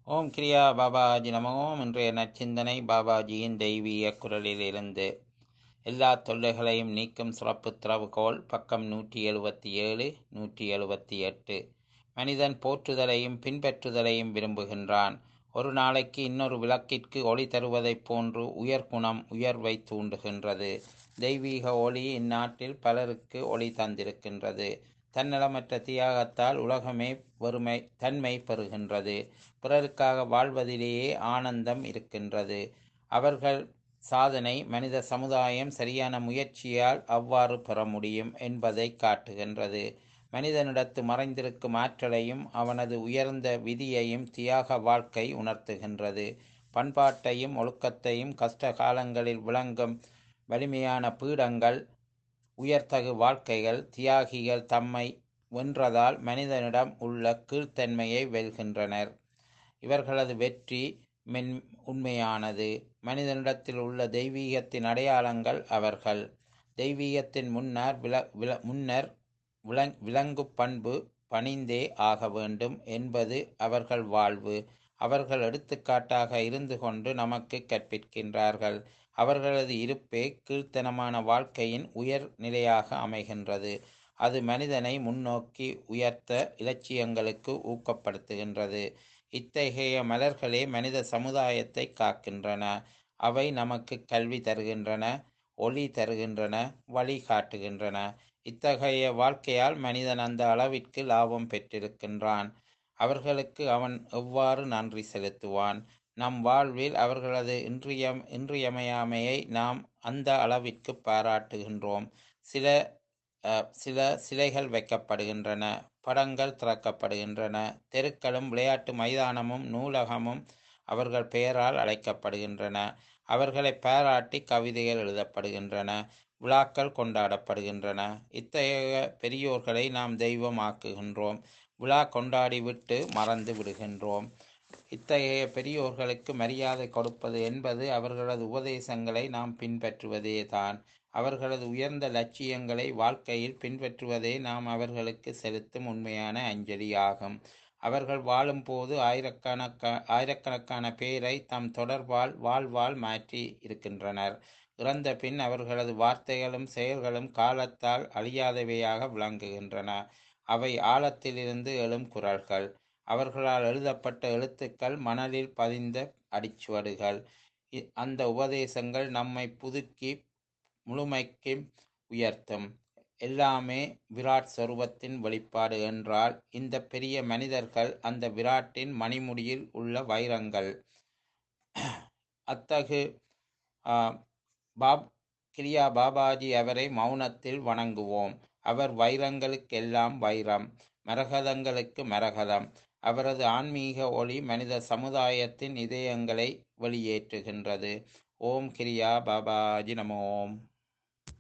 ஓம் கிரியா பாபாஜி நமோ இன்றைய நற்சிந்தனை பாபாஜியின் தெய்வீக குரலிலிருந்து எல்லா தொல்லைகளையும் நீக்கும் சிறப்பு திறவுகோல் பக்கம் நூற்றி எழுபத்தி ஏழு நூற்றி எழுபத்தி எட்டு மனிதன் போற்றுதலையும் பின்பற்றுதலையும் விரும்புகின்றான் ஒரு நாளைக்கு இன்னொரு விளக்கிற்கு ஒளி தருவதைப் போன்று உயர்குணம் உயர்வை தூண்டுகின்றது தெய்வீக ஒளி இந்நாட்டில் பலருக்கு ஒளி தந்திருக்கின்றது தன்னலமற்ற தியாகத்தால் உலகமே வறுமை தன்மை பெறுகின்றது பிறருக்காக வாழ்வதிலேயே ஆனந்தம் இருக்கின்றது அவர்கள் சாதனை மனித சமுதாயம் சரியான முயற்சியால் அவ்வாறு பெற முடியும் என்பதை காட்டுகின்றது மனிதனிடத்து மறைந்திருக்கும் ஆற்றலையும் அவனது உயர்ந்த விதியையும் தியாக வாழ்க்கை உணர்த்துகின்றது பண்பாட்டையும் ஒழுக்கத்தையும் கஷ்ட காலங்களில் விளங்கும் வலிமையான பீடங்கள் உயர்தகு வாழ்க்கைகள் தியாகிகள் தம்மை வென்றதால் மனிதனிடம் உள்ள கீழ்த்தன்மையை வெல்கின்றனர் இவர்களது வெற்றி மென் உண்மையானது மனிதனிடத்தில் உள்ள தெய்வீகத்தின் அடையாளங்கள் அவர்கள் தெய்வீகத்தின் முன்னர் வில வில முன்னர் விலங் விலங்கு பண்பு பணிந்தே ஆக வேண்டும் என்பது அவர்கள் வாழ்வு அவர்கள் எடுத்துக்காட்டாக இருந்து கொண்டு நமக்கு கற்பிக்கின்றார்கள் அவர்களது இருப்பே கீழ்த்தனமான வாழ்க்கையின் உயர் நிலையாக அமைகின்றது அது மனிதனை முன்னோக்கி உயர்த்த இலட்சியங்களுக்கு ஊக்கப்படுத்துகின்றது இத்தகைய மலர்களே மனித சமுதாயத்தை காக்கின்றன அவை நமக்கு கல்வி தருகின்றன ஒளி தருகின்றன வழி காட்டுகின்றன இத்தகைய வாழ்க்கையால் மனிதன் அந்த அளவிற்கு லாபம் பெற்றிருக்கின்றான் அவர்களுக்கு அவன் எவ்வாறு நன்றி செலுத்துவான் நம் வாழ்வில் அவர்களது இன்றியம் இன்றியமையாமையை நாம் அந்த அளவிற்கு பாராட்டுகின்றோம் சில சில சிலைகள் வைக்கப்படுகின்றன படங்கள் திறக்கப்படுகின்றன தெருக்களும் விளையாட்டு மைதானமும் நூலகமும் அவர்கள் பெயரால் அழைக்கப்படுகின்றன அவர்களை பாராட்டி கவிதைகள் எழுதப்படுகின்றன விழாக்கள் கொண்டாடப்படுகின்றன இத்தகைய பெரியோர்களை நாம் தெய்வமாக்குகின்றோம் விழா கொண்டாடிவிட்டு மறந்து விடுகின்றோம் இத்தகைய பெரியோர்களுக்கு மரியாதை கொடுப்பது என்பது அவர்களது உபதேசங்களை நாம் பின்பற்றுவதே தான் அவர்களது உயர்ந்த லட்சியங்களை வாழ்க்கையில் பின்பற்றுவதே நாம் அவர்களுக்கு செலுத்தும் உண்மையான அஞ்சலி ஆகும் அவர்கள் வாழும்போது ஆயிரக்கணக்க ஆயிரக்கணக்கான பேரை தம் தொடர்பால் வாழ்வால் மாற்றி இருக்கின்றனர் இறந்த பின் அவர்களது வார்த்தைகளும் செயல்களும் காலத்தால் அழியாதவையாக விளங்குகின்றன அவை ஆழத்திலிருந்து எழும் குரல்கள் அவர்களால் எழுதப்பட்ட எழுத்துக்கள் மணலில் பதிந்த அடிச்சுவடுகள் அந்த உபதேசங்கள் நம்மை புதுக்கி முழுமைக்கு உயர்த்தும் எல்லாமே விராட் சொருபத்தின் வெளிப்பாடு என்றால் இந்த பெரிய மனிதர்கள் அந்த விராட்டின் மணிமுடியில் உள்ள வைரங்கள் அத்தகு பாப் கிரியா பாபாஜி அவரை மௌனத்தில் வணங்குவோம் அவர் வைரங்களுக்கெல்லாம் வைரம் மரகதங்களுக்கு மரகதம் அவரது ஆன்மீக ஒளி மனித சமுதாயத்தின் இதயங்களை வெளியேற்றுகின்றது ஓம் கிரியா பாபாஜி நமோம்